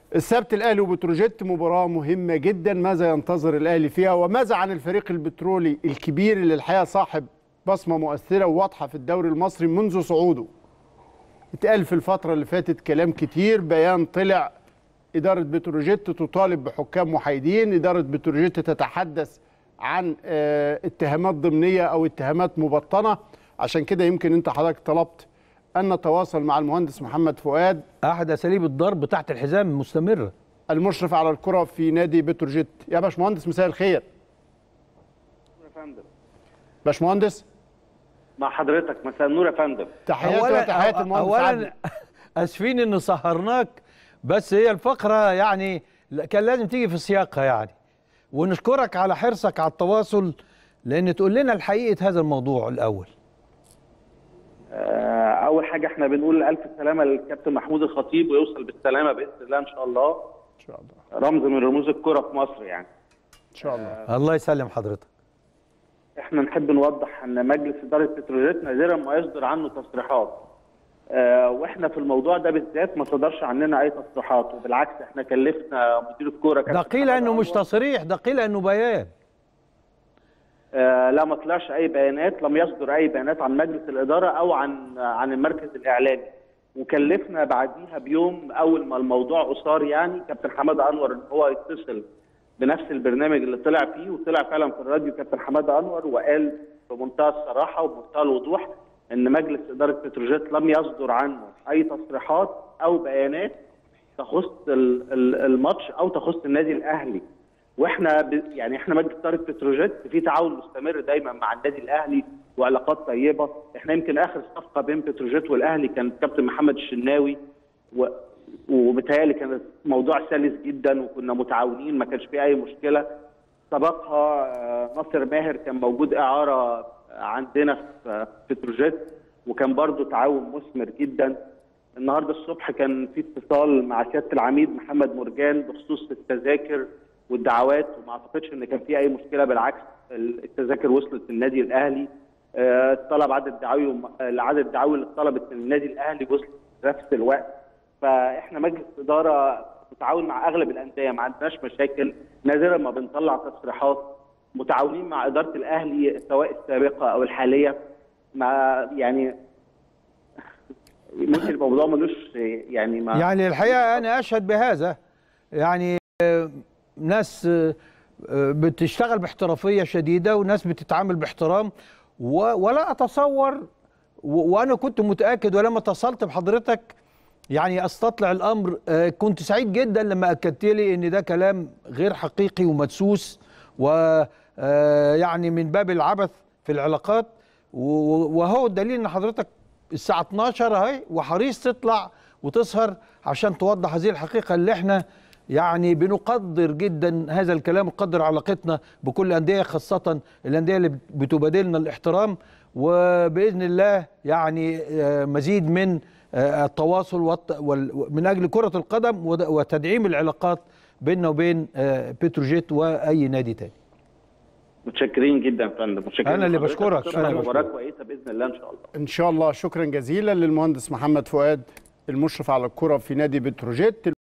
السبت الاهلي وبتروجيت مباراه مهمه جدا ماذا ينتظر الاهلي فيها وماذا عن الفريق البترولي الكبير اللي الحقيقه صاحب بصمه مؤثره وواضحه في الدوري المصري منذ صعوده اتقال في الفتره اللي فاتت كلام كتير بيان طلع اداره بتروجيت تطالب بحكام محايدين اداره بتروجيت تتحدث عن اه اتهامات ضمنيه او اتهامات مبطنه عشان كده يمكن انت حضرتك طلبت ان نتواصل مع المهندس محمد فؤاد احد اساليب الضرب تحت الحزام مستمره المشرف على الكره في نادي بتروجيت يا باشمهندس مساء الخير يا فندم باشمهندس مع حضرتك مساء النور يا فندم تحياتي وتحيات المهندس اولا عادل. اسفين ان سهرناك بس هي الفقره يعني كان لازم تيجي في سياقها يعني ونشكرك على حرصك على التواصل لان تقول لنا الحقيقه هذا الموضوع الاول آه، اول حاجه احنا بنقول الف سلامه للكابتن محمود الخطيب ويوصل بالسلامه باذن الله ان شاء الله ان شاء الله رمز من رموز الكره في مصر يعني ان شاء الله الله يسلم حضرتك احنا نحب نوضح ان مجلس اداره بتروجيت نادرا ما يصدر عنه تصريحات آه، واحنا في الموضوع ده بالذات ما صدرش عننا اي تصريحات وبالعكس احنا كلفنا مدير الكوره ده قيل انه مش تصريح ده قيل انه بيان آه، لا ما طلعش اي بيانات لم يصدر اي بيانات عن مجلس الاداره او عن عن المركز الاعلامي وكلفنا بعديها بيوم اول ما الموضوع اثار يعني كابتن حماده انور ان هو يتصل بنفس البرنامج اللي طلع فيه وطلع فعلا في الراديو كابتن حماده انور وقال بمنتهى الصراحه وبمنتهى الوضوح ان مجلس اداره بتروجيت لم يصدر عنه اي تصريحات او بيانات تخص ال- ال- الماتش او تخص النادي الاهلي واحنا ب... يعني احنا مجلس اداره بتروجيت في تعاون مستمر دايما مع النادي الاهلي وعلاقات طيبه احنا يمكن اخر صفقه بين بتروجيت والاهلي كان كابتن محمد الشناوي و... وبالتالي كان موضوع سلس جدا وكنا متعاونين ما كانش فيه اي مشكله سبقها آه، ناصر ماهر كان موجود اعاره عندنا في في بتروجيت وكان برضو تعاون مثمر جدا النهارده الصبح كان في اتصال مع سياده العميد محمد مرجان بخصوص التذاكر والدعوات وما اعتقدش ان كان في اي مشكله بالعكس التذاكر وصلت للنادي الاهلي آه، طلب عدد دعاوي العدد الدعاوي اللي اتطلبت من النادي الاهلي وصلت في نفس الوقت فاحنا مجلس اداره متعاون مع اغلب الانديه ما عندناش مشاكل نادرا ما بنطلع تصريحات متعاونين مع اداره الاهلي سواء السابقه او الحاليه ما يعني ممكن الموضوع ملوش يعني ما يعني الحقيقه انا اشهد بهذا يعني آه، ناس آه، آه، بتشتغل باحترافيه شديده وناس بتتعامل باحترام و- ولا اتصور و- وانا كنت متاكد ولما اتصلت بحضرتك يعني استطلع الامر آه، كنت سعيد جدا لما اكدت لي ان ده كلام غير حقيقي ومدسوس ويعني من باب العبث في العلاقات و- وهو الدليل ان حضرتك الساعه 12 اهي وحريص تطلع وتسهر عشان توضح هذه الحقيقه اللي احنا يعني بنقدر جدا هذا الكلام ونقدر علاقتنا بكل الانديه خاصه الانديه اللي بتبادلنا الاحترام وباذن الله يعني آه، مزيد من آه، التواصل والت- وال- من اجل كره القدم ود- وتدعيم العلاقات بيننا وبين آه، بتروجيت واي نادي تاني متشكرين جدا يا فندم متشكرين أنا اللي لحضرتك. بشكرك. تبقى أنا اللي مباراه بشكرك. كويسه باذن الله ان شاء الله ان شاء الله شكرا جزيلا للمهندس محمد فؤاد المشرف على الكره في نادي بتروجيت